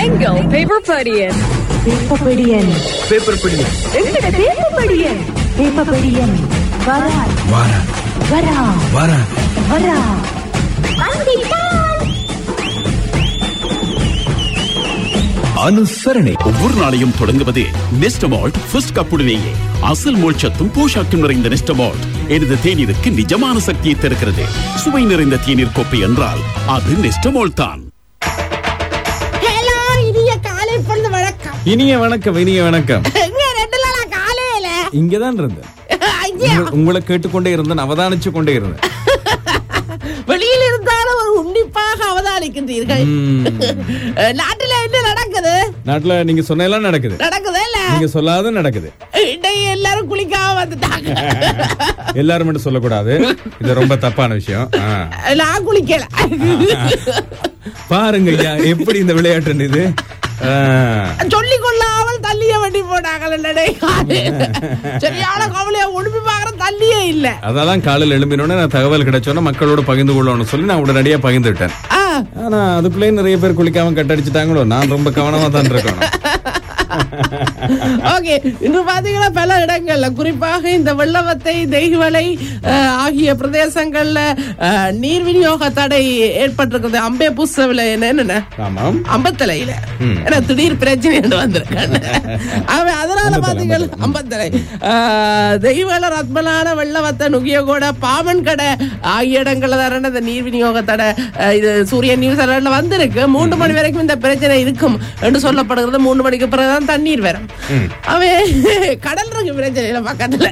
எங்கள் paper படியன் பேப்பபடியன் paper பிடிங்க எங்கட பேப்பபடியன் பேப்பபடியன் வரா வாரா வரா வாரா வரா அனுசரணை ஒவ்வொரு நாளையும் தொடங்குவது நெஸ்டமால்ட் ஃபர்ஸ்ட் கப்புடனேயே அசல் மோட்சத்தும் போஷாக்கும் நிறைந்த நெஸ்டமால்ட் எனது தேநீருக்கு நிஜமான சக்தியை தருகிறது சுவை நிறைந்த தேநீர் கோப்பை என்றால் அது நெஸ்டமால்ட் தான் ஹலோ இனிய காலை பொழுது வணக்கம் இனிய வணக்கம் இனிய வணக்கம் எங்க ரெண்டு நாளா காலையில இங்கதான் இருந்தேன் ஐயா, உங்க- உங்களை கேட்டுக்கொண்டே இருந்தேன் அவதானிச்சு கொண்டே இருந்தேன் வெளியில் இருந்தாலும் ஒரு உன்னிப்பாக அவதானிக்கின்றீர்கள் நாட்டுல என்ன நடக்குது நாட்டுல நீங்க சொன்ன எல்லாம் நடக்குது நடக்குது இல்ல நீங்க சொல்லாத நடக்குது இன்றைக்கு எல்லாரும் குளிக்காம வந்துட்டாங்க எல்லாரும் மட்டும் சொல்லக்கூடாது இது ரொம்ப தப்பான விஷயம் ஆ. நான் குளிக்கல பாருங்க ஐயா எப்படி இந்த விளையாட்டு இது ஆ. சொல்லிக் கொள்ளாமல் தள்ளிய வண்டி போட்டாங்க சரியான கவலையா ஒழுப்பி பாக்குற தள்ளியே இல்ல அதெல்லாம் காலையில் எழும்பினோடனே நான் தகவல் கிடைச்சோன்னா மக்களோட பகிர்ந்து கொள்ளணும்னு சொல்லி நான் உடனடியா பகிர்ந்துட்டேன் ஆ, ஆனா அதுக்குள்ளே நிறைய பேர் குளிக்காம கட்டடிச்சிட்டாங்களோ நான் ரொம்ப கவனமா தான் இருக்கணும் ஓகே இன்று பாத்தீங்கன்னா பல இடங்கள்ல குறிப்பாக இந்த வெள்ளவத்தை தெய்வலை அஹ், ஆகிய பிரதேசங்கள்ல அஹ், நீர் விநியோக தடை ஏற்பட்டிருக்கிறது அம்பே புஸ்தவில என்னென்ன ஆமாம் அம்பத்தலையில ஏன்னா திடீர் பிரச்சனை வந்திருக்காங்க அவன் அதனால பாத்தீங்கன்னா அம்பத்தலை அஹ், தெய்வல ரத்மலான வெள்ளவத்த நுகியகோட பாமன் கடை ஆகிய இடங்கள்ல தான் இந்த நீர் விநியோக தடை அஹ், இது சூரியன் நியூஸ் அலர்ட்ல வந்திருக்கு மூன்று மணி வரைக்கும் இந்த பிரச்சனை இருக்கும் என்று சொல்லப்படுகிறது மூன்று மணிக்கு பிறகுதான் தண்ணீர் வரும் அவன் கடல் இருக்கு பிரச்சனை இல்ல பக்கத்துல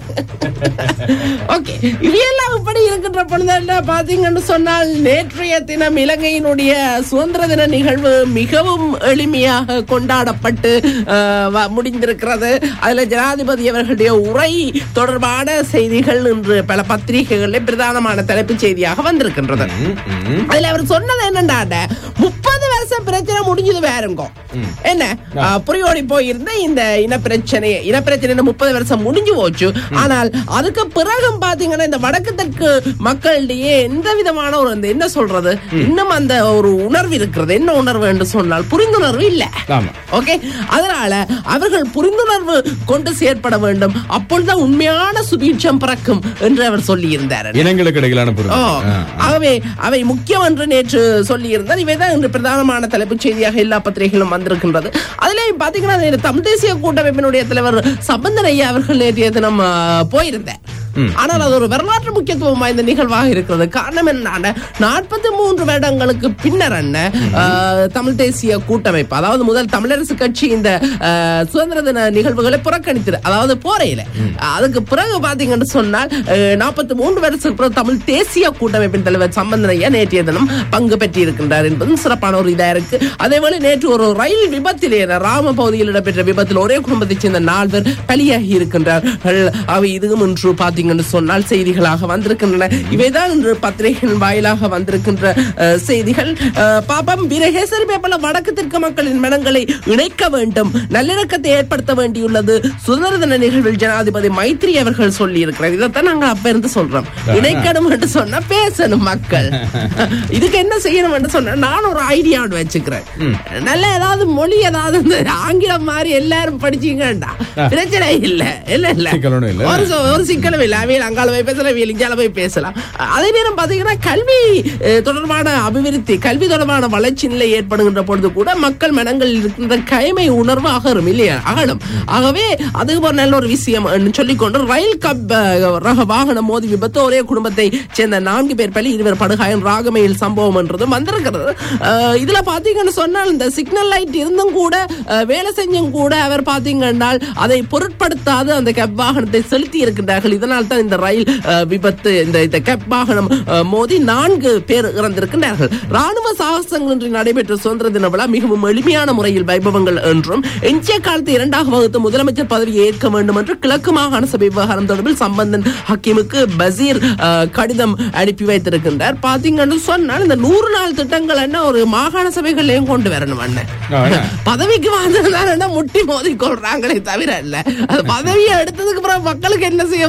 ஓகே இவையெல்லாம் இப்படி இருக்கின்ற பொழுது என்ன பாத்தீங்கன்னு சொன்னால் நேற்றைய தினம் இலங்கையினுடைய சுதந்திர தின நிகழ்வு மிகவும் எளிமையாக கொண்டாடப்பட்டு அஹ், வ- முடிந்திருக்கிறது அதுல ஜனாதிபதி அவர்களுடைய உரை தொடர்பான செய்திகள் இன்று பல பத்திரிகைகளில் பிரதானமான தலைப்புச் செய்தியாக வந்திருக்கின்றது அதுல அவர் சொன்னது என்னண்டாண்ட முப்பது வருஷம் பிரச்சனை முடிஞ்சது வேறுங்க என்ன அஹ், புரியோடி போயிருந்த இந்த இனப்பிரச்சனை இனப்பிரச்சனை முப்பது வருஷம் முடிஞ்சு போச்சு ஆனால் அதுக்கு பிறகும் பாத்தீங்கன்னா இந்த வடக்கு தெற்கு மக்களிடையே எந்த விதமான ஒரு அந்த என்ன சொல்றது இன்னும் அந்த ஒரு உணர்வு இருக்கிறது என்ன உணர்வு என்று சொன்னால் புரிந்துணர்வு இல்ல ஆமா ஓகே அதனால அவர்கள் புரிந்துணர்வு கொண்டு செயற்பட வேண்டும் அப்பொழுதுதான் உண்மையான சுபீட்சம் பிறக்கும் என்று அவர் சொல்லியிருந்தார் இனங்களுக்கு இடையிலான ஓ, புரிதல் ஆ. ஆகவே அவை முக்கியம் என்று நேற்று சொல்லியிருந்தார் இவைதான் இன்று பிரதானமான தலைப்புச் செய்தியாக எல்லா பத்திரிகைகளும் வந்திருக்கின்றது அதிலே பாத்தீங்கன்னா இந்த தமிழ் தேசிய கூட்டமைப்பினுடைய தலைவர் சம்பந்தன் ஐயா அவர்கள் நேற்றைய தினம் ஆ, போயிருந்தார் ஆனால் அது ஒரு வரலாற்று முக்கியத்துவம் வாய்ந்த நிகழ்வாக இருக்கிறது காரணம் என்ன நாற்பத்தி மூன்று வருடங்களுக்கு பின்னர் என்ன ஆ, தமிழ் தேசிய கூட்டமைப்பு அதாவது முதல் தமிழரசு கட்சி இந்த ஆ, சுதந்திர தின நிகழ்வுகளை புறக்கணித்தது அதாவது போரையில அதுக்கு பிறகு பாத்தீங்கன்னு சொன்னால் நாற்பத்தி மூன்று வருஷத்துக்கு பிறகு தமிழ் தேசிய கூட்டமைப்பின் தலைவர் சம்பந்தனையா நேற்றைய தினம் பங்கு பெற்றிருக்கின்றார் என்பதும் சிறப்பான ஒரு இதா இருக்கு அதேபோல நேற்று ஒரு ரயில் விபத்திலே ராம பகுதியில் இடம்பெற்ற விபத்தில் ஒரே குடும்பத்தைச் சேர்ந்த நால்வர் பலியாகி இருக்கின்றார்கள் அவை இதுவும் இன்று பாத்தீங்கன்னு சொன்னால் செய்திகளாக வந்திருக்கின்றன இவைதான் இன்று பத்திரிகைகள் வாயிலாக வந்திருக்கின்ற அஹ், செய்திகள் அஹ், பாப்பம் வீரகேசரி பேப்பல வடக்கு தெற்கு மக்களின் மனங்களை இணைக்க வேண்டும் நல்லிணக்கத்தை ஏற்படுத்த வேண்டியுள்ளது சுதந்திர தின நிகழ்வில் ஜனாதிபதி மைத்ரி அவர்கள் சொல்லி இருக்கிறார் இதைத்தான் நாங்க அப்ப இருந்து சொல்றோம் இணைக்கணும் என்று சொன்னா பேசணும் மக்கள் இதுக்கு என்ன செய்யணும் என்று சொன்னா நான் ஒரு ஐடியா ஒன்று வச்சுக்கிறேன் நல்ல ஏதாவது மொழி ஏதாவது இந்த ஆங்கிலம் மாதிரி எல்லாரும் படிச்சீங்கடா பிரச்சனை இல்ல இல்ல இல்ல சிக்கலும் இல்ல. ஒரு ச- ஒரு சிக்கலும் இல்ல அவையில் அங்கால போய் பேசலாம் அவையில் இங்கால போய் பேசலாம் அதே நேரம் பாத்தீங்கன்னா கல்வி அஹ், தொடர்பான அபிவிருத்தி கல்வி தொடர்பான வளர்ச்சி நிலை ஏற்படுகின்ற பொழுது கூட மக்கள் மனங்களில் இருக்கின்ற கைமை உணர்வு அகரும் இல்லையா அகலும் ஆகவே அது ஒரு நல்ல ஒரு விஷயம் சொல்லிக்கொண்டு ரயில் கப் அஹ், ரக வாகனம் மோதி விபத்து ஒரே குடும்பத்தை சேர்ந்த நான்கு பேர் பலி இருவர் படுகாயம் ராகமையில் சம்பவம் என்றதும் வந்திருக்கிறது அஹ், இதுல பாத்தீங்கன்னு சொன்னால் இந்த சிக்னல் லைட் இருந்தும் கூட அஹ், வேலை செஞ்சும் கூட அவர் பாத்தீங்கன்னா அதை பொருட்படுத்தாது அந்த கேப் வாகனத்தை செலுத்தி இருக்கின்றார்கள் இதனால் தான் இந்த ரயில் அஹ், விபத்து இந்த இந்த கேப் வாகனம் அஹ், மோதி நான்கு பேர் இறந்திருக்கின்றார்கள் ராணுவ சாகசங்கள் இன்று நடைபெற்ற சுதந்திர தின விழா மிகவும் எளிமையான முறையில் வைபவங்கள் என்றும் எஞ்சிய காலத்து இரண்டாக வகுத்து முதலமைச்சர் பதவியை ஏற்க வேண்டும் என்று கிழக்கு மாகாண சபை விவகாரம் தொடர்பில் சம்பந்தன் ஹக்கீமுக்கு பசீர் அஹ், கடிதம் அனுப்பி வைத்திருக்கின்றார் பாத்தீங்கன்னு சொன்னால் இந்த நூறு நாள் திட்டங்கள் என்ன ஒரு மாகாண சபைகளையும் கொண்டு வரணும் அண்ணன் ஆ. பதவிக்கு வந்ததுனால முட்டி மோதி கொள்றாங்களே தவிர இல்ல அது பதவியை எடுத்ததுக்கு அப்புறம் மக்களுக்கு என்ன செய்ய போறாங்க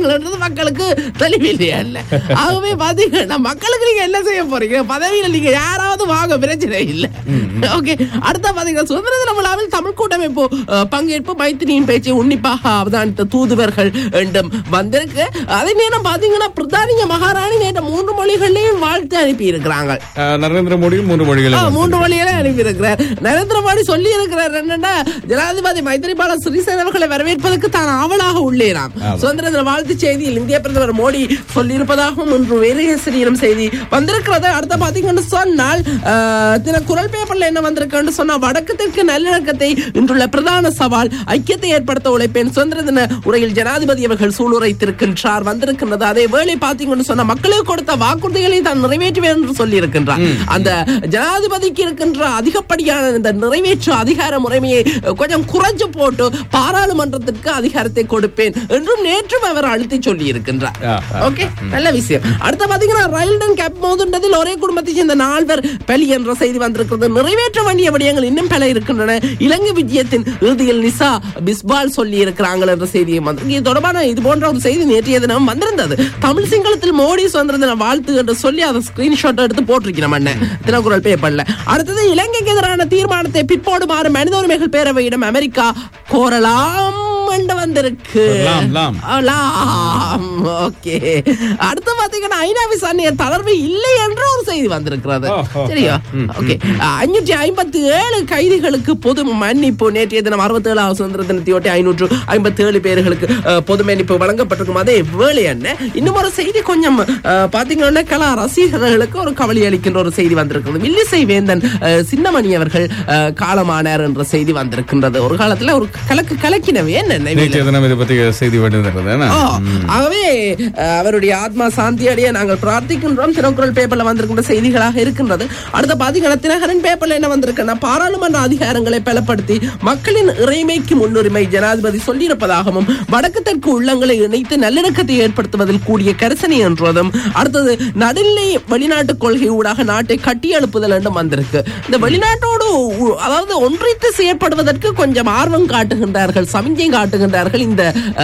செய்வார்கள்ன்றது மக்களுக்கு தெளிவில்லையா இல்ல ஆகவே பாத்தீங்கன்னா மக்களுக்கு நீங்க என்ன செய்ய போறீங்க பதவியில நீங்க யாராவது வாங்க பிரச்சனை இல்ல ஓகே அடுத்த பாத்தீங்கன்னா சுதந்திர தின விழாவில் தமிழ் கூட்டமைப்பு அஹ், பங்கேற்பு மைத்திரியின் பேச்சை உன்னிப்பாக அவதானித்த தூதுவர்கள் என்றும் வந்திருக்கு அதே நேரம் பாத்தீங்கன்னா பிரதானிய மகாராணி நேற்று மூன்று மொழிகளையும் வாழ்த்து அனுப்பி இருக்கிறாங்க அஹ், நரேந்திர மோடியும் மூன்று மொழிகளை ஆ, மூன்று வழியில அனுப்பியிருக்கிறார் நரேந்திர மோடி சொல்லி இருக்கிறார் என்னன்னா ஜனாதிபதி மைத்திரிபால சிறிசேன அவர்களை வரவேற்பதற்கு தான் ஆவலாக உள்ளேராம் சுதந்திர தின வாழ்த்து செய்தியில் இந்திய பிரதமர் மோடி சொல்லியிருப்பதாகவும் இன்று வேலையசிரியிலும் செய்தி வந்திருக்கிறது அடுத்த பாத்தீங்கன்னு சொன்னால் ஆ, தின குரல் பேப்பர்ல என்ன வந்திருக்குன்னு சொன்னா வடக்கு தெற்கு நல்லிணக்கத்தை இன்றுள்ள பிரதான சவால் ஐக்கியத்தை ஏற்படுத்த உழைப்பேன் சுதந்திர தின உரையில் ஜனாதிபதி அவர்கள் சூளுரைத்திருக்கின்றார் வந்திருக்கின்றது அதே வேளை பாத்தீங்கன்னு சொன்னா மக்களுக்கு கொடுத்த வாக்குறுதிகளை தான் நிறைவேற்றுவேன் என்று சொல்லி இருக்கின்றார் அந்த ஜனாதிபதிக்கு இருக்கின்ற அதிகப்படியான இந்த நிறைவேற்று அதிகார முறைமையை அஹ், கொஞ்சம் குறைஞ்சு போட்டு பாராளுமன்றத்திற்கு அதிகாரத்தை கொடுப்பேன் என்றும் நேற்றும் அவர் அழுத்தி சொல்லி இருக்கின்றார் ஆ, ஆ. ஓகே நல்ல விஷயம் அடுத்த பாத்தீங்கன்னா ரயில்டன் கேப் மோதுண்டதில் ஒரே குடும்பத்தை சேர்ந்த நால்வர் பலி என்ற செய்தி வந்திருக்கிறது நிறைவேற்ற வேண்டிய விடயங்கள் இன்னும் பல இருக்கின்றன இலங்கை விஜயத்தின் இறுதியில் நிசா பிஸ்பால் சொல்லி இருக்கிறாங்க என்ற செய்தியும் வந்திருக்கு இது தொடர்பான இது போன்ற ஒரு செய்தி நேற்றைய தினம் வந்திருந்தது தமிழ் சிங்களத்தில் மோடி சுதந்திர தின வாழ்த்து என்று சொல்லி அதை ஸ்கிரீன்ஷாட் எடுத்து போட்டிருக்கிறோம் அண்ணன் தினக்குரல் பேப்பர்ல அடுத்தது இலங்கைக்கு எதிரான தீர்மானத்தை பிற்போடுமாறு மனித உரிமைகள் பேரவையிடம் அமெரிக்கா கோரலாம் என்று வந்திருக்கு லாம், லாம். லாம் ஓகே அடுத்து பாத்தீங்கன்னா ஐநா விசாரணைய தளர்வு இல்லை என்ற ஒரு செய்தி வந்திருக்கிறது ஓ, ஓ, சரியா ஓகே அஞ்சூற்றி ஐம்பத்தி ஏழு கைதிகளுக்கு பொது மன்னிப்பு நேற்றைய தினம் அறுபத்தி ஏழாவது சுதந்திர தினத்தையொட்டி ஐநூற்று ஐம்பத்தி ஏழு பேர்களுக்கு அஹ், பொது மன்னிப்பு வழங்கப்பட்டிருக்கும் அதே வேலை என்ன இன்னும் ஒரு செய்தி கொஞ்சம் அஹ், பாத்தீங்கன்னா கலா ரசிகர்களுக்கு ஒரு கவலை அளிக்கின்ற ஒரு செய்தி வந்திருக்கிறது வில்லிசை வேந்தன் அஹ், சின்னமணி அவர்கள் அஹ், காலமானார் என்ற செய்தி வந்திருக்கின்றது ஒரு காலத்துல ஒரு கலக்கு கலக்கினவே என்ன நேற்றைய தினம் இதை பத்தி செய்தி வேண்டியிருக்கிறது என்ன? ஆ, ஆகவே அஹ், அவருடைய ஆத்மா சாந்தி அடைய நாங்கள் பிரார்த்திக்கின்றோம் தினக்குரல் பேப்பர்ல வந்திருக்கின்ற செய்திகளாக இருக்கின்றது அடுத்த பாத்தீங்கன்னா தினகரன் பேப்பர்ல என்ன வந்திருக்குன்னா பாராளுமன்ற அதிகாரங்களை பலப்படுத்தி மக்களின் இறைமைக்கு முன்னுரிமை ஜனாதிபதி சொல்லியிருப்பதாகவும் வடக்கு தெற்கு உள்ளங்களை இணைத்து நல்லிணக்கத்தை ஏற்படுத்துவதில் கூடிய கரிசனை என்றதும் அடுத்தது நடுநிலை வெளிநாட்டு கொள்கை ஊடாக நாட்டை கட்டி எழுப்புதல் என்றும் வந்திருக்கு இந்த வெளிநாட்டோடு உ- அதாவது ஒன்றித்து செயற்படுவதற்கு கொஞ்சம் ஆர்வம் காட்டுகின்றார்கள் சமிஞ்சை காட்டுகின்றார்கள் இந்த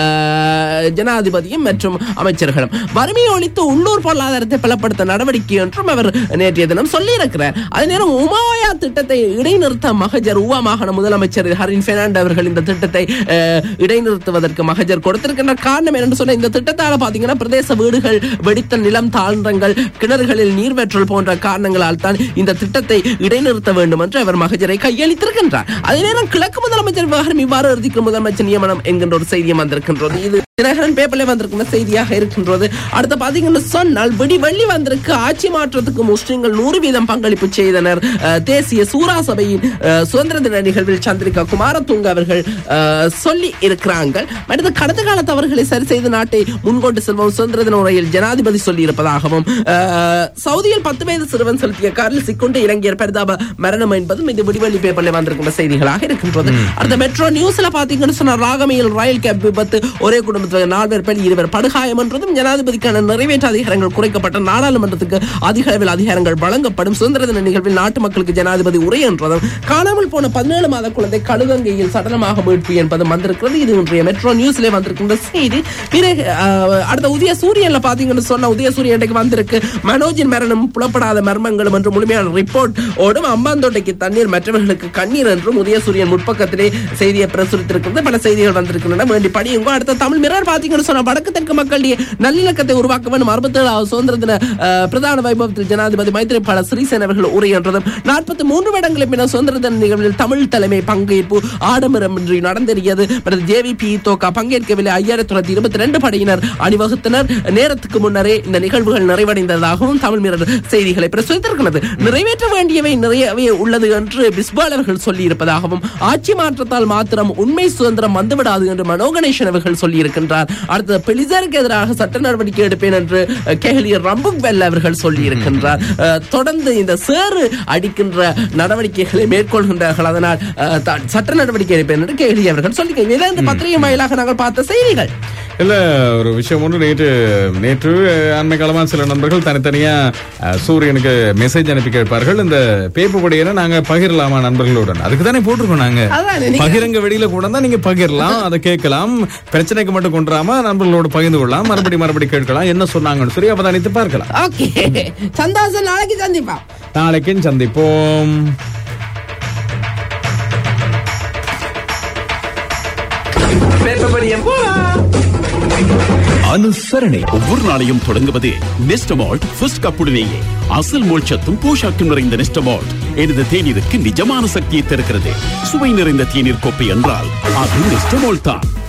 அஹ், ஜனாதிபதியும் மற்றும் அமைச்சர்களும் வறுமையை ஒழித்து உள்ளூர் பொருளாதாரத்தை பலப்படுத்த நடவடிக்கை என்றும் அவர் நேற்றைய தினம் சொல்லியிருக்கிறார் அதே நேரம் உமாயா திட்டத்தை இடைநிறுத்த மகஜர் உவா மாகாண முதலமைச்சர் ஹரின் பெர்னாண்ட் அவர்கள் இந்த திட்டத்தை அஹ், இடைநிறுத்துவதற்கு மகஜர் கொடுத்திருக்கின்ற காரணம் என்னன்னு சொன்ன இந்த திட்டத்தால பாத்தீங்கன்னா பிரதேச வீடுகள் வெடித்த நிலம் தாழ்ந்தங்கள் கிணறுகளில் நீர்வற்றல் போன்ற காரணங்களால் தான் இந்த திட்டத்தை இடைநிறுத்த வேண்டும் என்று அவர் மகஜரை கையளித்திருக்கின்றார் அதே நேரம் கிழக்கு முதலமைச்சர் விவகாரம் இவ்வாறு இறுதிக்கு முதலமைச்சர் நியமனம் என்கின்ற ஒரு செய்தியும் வந்திருக்கின்றது இது தினகரன் பேப்பர்ல வந்திருக்கின்ற செய்தியாக இருக்கின்றது அடுத்து பாத்தீங்கன்னு சொன்னால் விடி வெள்ளி வந்திருக்கு ஆட்சி மாற்றத்துக்கு முஸ்லிம்கள் நூறு வீதம் பங்களிப்பு செய்தனர் அஹ், தேசிய சூரா சபையின் அஹ், சுதந்திர தின நிகழ்வில் சந்திரிகா குமாரதுங்க அவர்கள் அஹ், சொல்லி இருக்கிறாங்க அடுத்து கடந்த கால தவறுகளை சரி செய்து நாட்டை முன்கொண்டு செல்வோம் சுதந்திர தின உரையில் ஜனாதிபதி சொல்லி இருப்பதாகவும் அஹ், சவுதியில் பத்து வயது சிறுவன் செலுத்திய காரில் சிக்கொண்டு இலங்கையர் பரிதாப மரணம் என்பதும் இது விடிவெள்ளி பேப்பர்ல வந்திருக்கின்ற செய்திகளாக இருக்கின்றது அடுத்த மெட்ரோ நியூஸ்ல பாத்தீங்கன்னு சொன்னா ராகமையில் ரயில் கேப் விபத்து ஒரே குடும்பத்தில் நால்வர் பேர் இருவர் படுகாயம் என்றதும் ஜனாதிபதிக்கான நிறைவேற்ற அதிகாரங்கள் குறைக்கப்பட்ட நாடாளுமன்றத்துக்கு அதிக அளவில் அதிகாரங்கள் வழங்கப்படும் சுதந்திர தின நிகழ்வில் நாட்டு மக்களுக்கு ஜனாதிபதி உரை என்றதும் காணாமல் போன பதினேழு மாத குழந்தை கழுகங்கையில் சடலமாக மீட்பு என்பதும் வந்திருக்கிறது இது இன்றைய மெட்ரோ நியூஸ்ல வந்திருக்கின்ற செய்தி பிறகு அஹ், அடுத்த உதய சூரியன்ல பாத்தீங்கன்னு சொன்ன உதய சூரியன் இன்றைக்கு வந்திருக்கு மனோஜின் மரணம் புலப்படாத மர்மங்களும் என்று முழுமையான ரிப்போர்ட் ஓடும் அம்பாந்தோட்டைக்கு தண்ணீர் மற்றவர்களுக்கு கண்ணீர் என்றும் உதயசூரியன் முற்பக்கத்திலே செய்தியை பிரசுரித்திருக்கிறது பல செய்திகள் வந்திருக்கின்றன வேண்டி படியுங்க அடுத்த தமிழ் மிரர் பாத்தீங்கன்னு சொன்னா வடக்கு தெற்கு மக்களுடைய நல்லிணக்கத்தை உருவாக்க வேண்டும் அறுபத்தி ஏழாவது சுதந்திர தின அஹ், பிரதான வைபவத்தில் ஜனாதிபதி மைத்திரிபால சிறிசேன அவர்கள் உரை என்றதும் நாற்பத்தி மூன்று வருடங்களை பின்னர் சுதந்திர தின நிகழ்வில் தமிழ் தலைமை பங்கேற்பு ஆடம்பரமின்றி நடந்தேறியது ஜேவிபி தோக்கா பங்கேற்கவில்லை ஐயாயிரத்தி தொள்ளாயிரத்தி இருபத்தி ரெண்டு படையினர் அணிவகுத்தனர் நேரத்துக்கு முன்னரே இந்த நிகழ்வுகள் நிறைவடைந்ததாகவும் தமிழ் மிரர் செய்திகளை பிரசுரித்திருக்கிறது நிறைவேற்ற வேண்டியவை நிறையவே உள்ளது என்று பிஸ்பால் அவர்கள் சொல்லி இருப்பதாகவும் ஆட்சி மாற்றத்தால் மாத்திரம் உண்மை சுதந்திரம் வந்துவிடாது என்று மனோ கணேசன் அவர்கள் சொல்லி இருக்கின்றார் அடுத்தது பெலிசாருக்கு எதிராக சட்ட நடவடிக்கை எடுப்பேன் என்று அஹ், கெஹலியர் ரம்புக் வெல் அவர்கள் சொல்லி இருக்கின்றார் அஹ், தொடர்ந்து இந்த சேறு அடிக்கின்ற நடவடிக்கைகளை மேற்கொள்கின்றார்கள் அதனால் அஹ், த- சட்ட நடவடிக்கை எடுப்பேன் என்று கெஹலி அவர்கள் சொல்லி இதை இந்த பத்திரிகை வாயிலாக நாங்கள் பார்த்த செய்திகள் இல்ல ஒரு விஷயம் ஒன்று நேற்று நேற்று அஹ், அண்மை காலமா சில நண்பர்கள் தனித்தனியா அஹ், சூரியனுக்கு மெசேஜ் அனுப்பி கேட்பார்கள் இந்த பேப்பு படியை நாங்க பகிரலாமா நண்பர்களுடன் அதுக்கு தானே போட்டிருக்கோம் நாங்க அதானே, நீங்க- பகிரங்க வெளியில கூட தான் நீங்க பகிரலாம் அதை கேட்கலாம் பிரச்சனைக்கு மட்டும் கொண்டுராம நண்பர்களோடு பகிர்ந்து கொள்ளலாம் மறுபடி மறுபடி கேட்கலாம் என்ன சொன்னாங்கன்னு சொல்லி அவதானித்து பார்க்கலாம் ஓகே சந்தாசன் நாளைக்கு சந்திப்பா நாளைக்கும் சந்திப்போம் அனுசரணை ஒவ்வொரு நாளையும் தொடங்குவது நெஸ்டமால்ட் ஃபர்ஸ்ட் கப்புடனேயே அசல் மோட்சத்தும் போஷாக்கும் நிறைந்த நெஸ்டமால்ட் எனது தேநீருக்கு நிஜமான சக்தியை தருகிறது சுவை நிறைந்த தேநீர் கோப்பை என்றால் அது நெஸ்டமால்ட் தான்